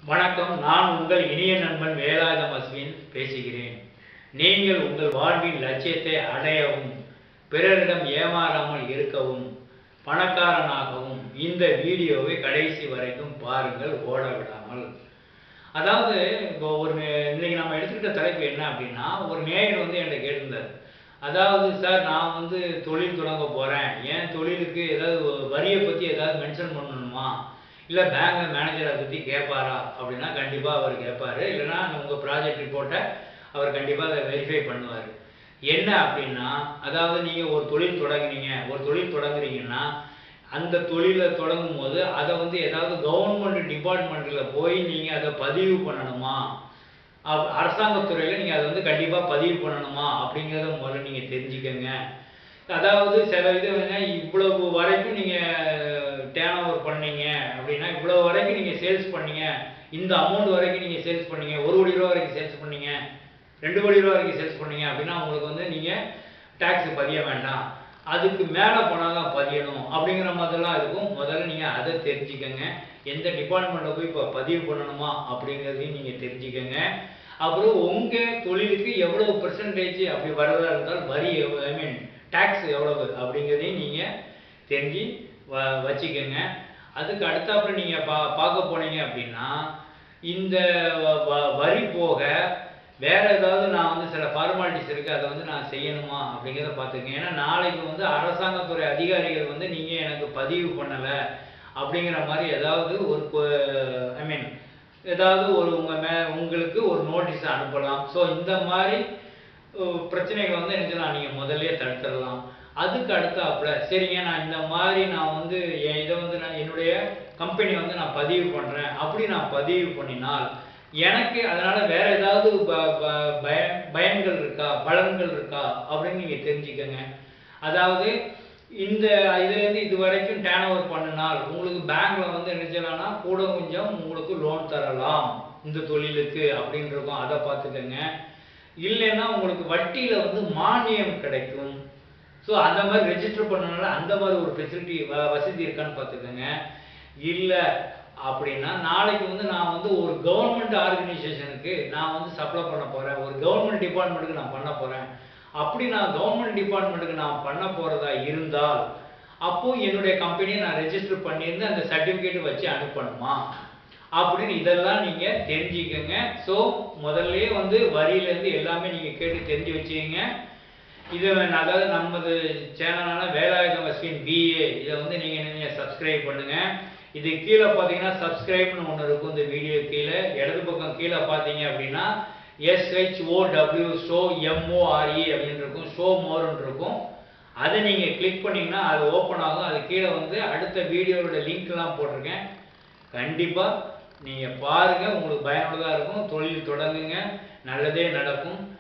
வணக்கம் நான் உங்கள் இனிய நண்பன் வேலாயுதம் அஸ்வின் பேசுகிறேன் நீங்கள் உங்கள் வாழ்வின் லட்சியத்தை அடையவும் பிறரிடம் ஏமாறாமல் இருக்கவும் பணக்காரனாகவும் இந்த வீடியோவை கடைசி வரைக்கும் பாருங்கள் ஓட விடாமல் அதாவது இப்போ ஒரு நே- இன்னைக்கு நம்ம எடுத்துக்கிட்ட தலைப்பு என்ன அப்படின்னா ஒரு நேயர் வந்து என்கிட்ட கேட்டிருந்தார் அதாவது சார் நான் வந்து தொழில் தொடங்க போகிறேன் என் தொழிலுக்கு ஏதாவது ஒரு வரியை பற்றி ஏதாவது மென்ஷன் பண்ணணுமா இல்லை பேங்க் மேனேஜரை பற்றி கேட்பாரா அப்படின்னா கண்டிப்பாக அவர் கேட்பாரு இல்லைன்னா உங்கள் ப்ராஜெக்ட் ரிப்போர்ட்டை அவர் கண்டிப்பாக அதை வெரிஃபை பண்ணுவார் என்ன அப்படின்னா அதாவது நீங்கள் ஒரு தொழில் தொடங்குனீங்க ஒரு தொழில் தொடங்குறீங்கன்னா அந்த தொழிலை தொடங்கும் போது அதை வந்து ஏதாவது கவர்மெண்ட் டிபார்ட்மெண்ட்டில் போய் நீங்கள் அதை பதிவு பண்ணணுமா அப்- அரசாங்கத்துறையில் நீங்கள் அதை வந்து கண்டிப்பாக பதிவு பண்ணணுமா அப்படிங்கிறத முதல்ல நீங்கள் தெரிஞ்சுக்கங்க அதாவது சில இது வந்து இவ்வளவு வரைக்கும் நீங்கள் டேர்ன் ஓவர் பண்ணீங்க அப்படின்னா இவ்வளவு வரைக்கும் நீங்கள் சேல்ஸ் பண்ணீங்க இந்த அமௌண்ட் வரைக்கும் நீங்கள் சேல்ஸ் பண்ணீங்க ஒரு கோடி ரூபா வரைக்கும் சேல்ஸ் பண்ணீங்க ரெண்டு கோடி ரூபா வரைக்கும் சேல்ஸ் பண்ணீங்க அப்படின்னா உங்களுக்கு வந்து நீங்கள் டேக்ஸ் பதிய வேண்டாம் அதுக்கு மேலே போனால் தான் பதியணும் அப்படிங்கிற மாதிரிலாம் இருக்கும் முதல்ல நீங்கள் அதை தெரிஞ்சுக்கங்க எந்த டிபார்ட்மெண்ட்டில் போய் இப்போ பதிவு பண்ணணுமா அப்படிங்கிறதையும் நீங்கள் தெரிஞ்சுக்கங்க அப்புறம் உங்கள் தொழிலுக்கு எவ்வளவு பெர்சன்டேஜ் அப்படி வரதா இருந்தால் வரி ஐ மீன் டேக்ஸ் எவ்வளவு அப்படிங்கிறதையும் நீங்கள் தெரிஞ்சு வ வச்சுக்கோங்க அதுக்கு அடுத்தாப்புல நீங்கள் பா பார்க்க போனீங்க அப்படின்னா இந்த வ- வ- வரி போக வேற ஏதாவது நான் வந்து சில ஃபார்மாலிட்டிஸ் இருக்கு அதை வந்து நான் செய்யணுமா அப்படிங்கிறத பார்த்துக்கங்க ஏன்னா நாளைக்கு வந்து அரசாங்கத்துறை அதிகாரிகள் வந்து நீங்க எனக்கு பதிவு பண்ணல அப்படிங்கிற மாதிரி ஏதாவது ஒரு ஐ மீன் ஏதாவது ஒரு உங்க மே உங்களுக்கு ஒரு நோட்டீஸ் அனுப்பலாம் ஸோ இந்த மாதிரி அஹ், பிரச்சனைகள் வந்து என்ன செய்யலாம் நீங்க முதல்லயே தடுத்துடலாம் அதுக்கு அடுத்தாப்புல சரிங்க நான் இந்த மாதிரி நான் வந்து என் இதை வந்து நான் என்னுடைய கம்பெனி வந்து நான் பதிவு பண்றேன் அப்படி நான் பதிவு பண்ணினால் எனக்கு அதனால வேற ஏதாவது ப- ப- பய- பயன்கள் இருக்கா பலன்கள் இருக்கா அப்படின்னு நீங்க தெரிஞ்சுக்கங்க அதாவது இந்த இதுலேருந்து இது வரைக்கும் டேர்ன் ஓவர் பண்ணினால் உங்களுக்கு பேங்க்ல வந்து என்ன செய்யலாம்னா கூட கொஞ்சம் உங்களுக்கு லோன் தரலாம் இந்த தொழிலுக்கு அப்படின்னு இருக்கும் அதை பார்த்துக்கங்க இல்லைன்னா உங்களுக்கு வட்டியில வந்து மானியம் கிடைக்கும் ஸோ அந்த மாதிரி ரெஜிஸ்டர் பண்ணனால அந்த மாதிரி ஒரு ஃபெசிலிட்டி வசதி இருக்கான்னு பார்த்துக்கோங்க இல்லை அப்படின்னா நாளைக்கு வந்து நான் வந்து ஒரு கவர்மெண்ட் ஆர்கனைசேஷனுக்கு நான் வந்து சப்ளை பண்ண போகிறேன் ஒரு கவர்மெண்ட் டிபார்ட்மெண்ட்டுக்கு நான் பண்ண போகிறேன் அப்படி நான் கவர்மெண்ட் டிபார்ட்மெண்ட்டுக்கு நான் பண்ண போகிறதா இருந்தால் அப்போ என்னுடைய கம்பெனியை நான் ரெஜிஸ்டர் பண்ணியிருந்து அந்த சர்டிஃபிகேட் வச்சு அனுப்பணுமா அப்படின்னு இதெல்லாம் நீங்க தெரிஞ்சுக்கங்க ஸோ முதல்லயே வந்து வரியிலேருந்து எல்லாமே நீங்க கேட்டு தெரிஞ்சு வச்சுக்கங்க இதை வேணா- அதாவது நமது சேனலான வேலாயுதம் அஸ்வின் பிஏ இதை வந்து நீங்க நீங்க சப்ஸ்கிரைப் பண்ணுங்க இது கீழே பார்த்தீங்கன்னா சப்ஸ்கிரைப்னு ஒன்று இருக்கும் இந்த வீடியோ கீழே இடது பக்கம் கீழே பார்த்தீங்க அப்படின்னா எஸ்ஹெச்ஓடபிள்யூ ஷோ எம்ஓஆர்இ அப்படின்னு இருக்கும் ஷோ மோர்னு இருக்கும் அதை நீங்கள் கிளிக் பண்ணீங்கன்னா அது ஓப்பன் ஆகும் அது கீழே வந்து அடுத்த வீடியோவோட லிங்க்லாம் போட்டிருக்கேன் கண்டிப்பாக நீங்கள் பாருங்கள் உங்களுக்கு பயனுள்ளதாக இருக்கும் தொழில் தொடங்குங்க நல்லதே நடக்கும்